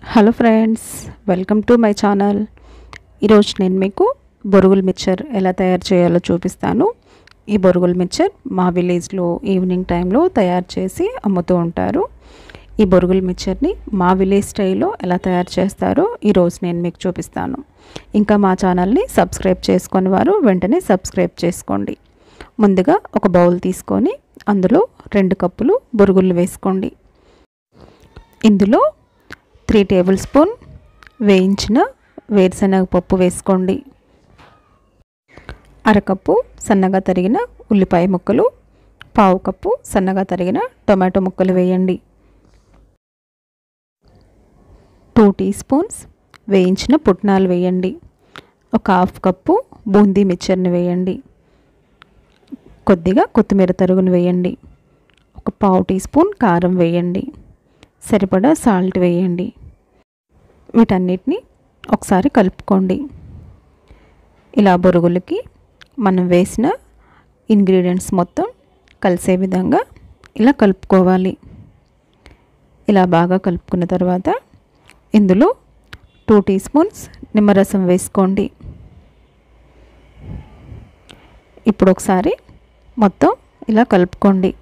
hello friends welcome to my channel ఈరోజు నేను మీకు బొరుగుల మిక్చర్ ఎలా తయారు చేయాలో చూపిస్తాను ఈ బొరుగుల మిక్చర్ మా విలేజ్లో ఈవినింగ్ టైంలో తయారు చేసి అమ్ముతూ ఉంటారు ఈ బొరుగుల మిక్చర్ని మా విలేజ్ స్టైల్లో ఎలా తయారు చేస్తారో ఈరోజు నేను మీకు చూపిస్తాను ఇంకా మా ఛానల్ని సబ్స్క్రైబ్ చేసుకొని వారు వెంటనే సబ్స్క్రైబ్ చేసుకోండి ముందుగా ఒక బౌల్ తీసుకొని అందులో రెండు కప్పులు బొరుగులు వేసుకోండి ఇందులో త్రీ టేబుల్ స్పూన్ వేయించిన వేరుశనగ పప్పు వేసుకోండి అరకప్పు సన్నగా తరిగిన ఉల్లిపాయ ముక్కలు పావు కప్పు సన్నగా తరిగిన టొమాటో ముక్కలు వేయండి టూ టీ స్పూన్స్ వేయించిన పుట్నాలు వేయండి ఒక హాఫ్ కప్పు బూందీ మిక్చర్ని వేయండి కొద్దిగా కొత్తిమీర తరుగును వేయండి ఒక పావు టీ స్పూన్ కారం వేయండి సరిపడా సాల్ట్ వేయండి వీటన్నిటిని ఒకసారి కలుపుకోండి ఇలా బొరుగులకి మనం వేసిన ఇంగ్రీడియంట్స్ మొత్తం కలిసే విధంగా ఇలా కలుపుకోవాలి ఇలా బాగా కలుపుకున్న తర్వాత ఇందులో టూ టీ స్పూన్స్ నిమ్మరసం వేసుకోండి ఇప్పుడు ఒకసారి మొత్తం ఇలా కలుపుకోండి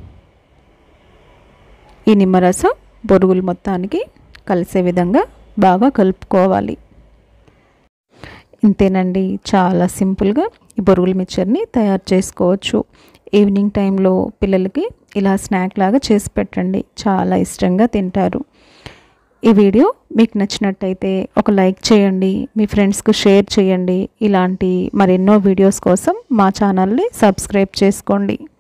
ఈ నిమ్మరసం బొరుగులు మొత్తానికి కలిసే విధంగా బాగా కలుపుకోవాలి ఇంతేనండి చాలా సింపుల్గా ఈ బొరుగుల మిక్చర్ని తయారు చేసుకోవచ్చు ఈవినింగ్ టైంలో పిల్లలకి ఇలా స్నాక్ లాగా చేసి పెట్టండి చాలా ఇష్టంగా తింటారు ఈ వీడియో మీకు నచ్చినట్టయితే ఒక లైక్ చేయండి మీ ఫ్రెండ్స్కు షేర్ చేయండి ఇలాంటి మరెన్నో వీడియోస్ కోసం మా ఛానల్ని సబ్స్క్రైబ్ చేసుకోండి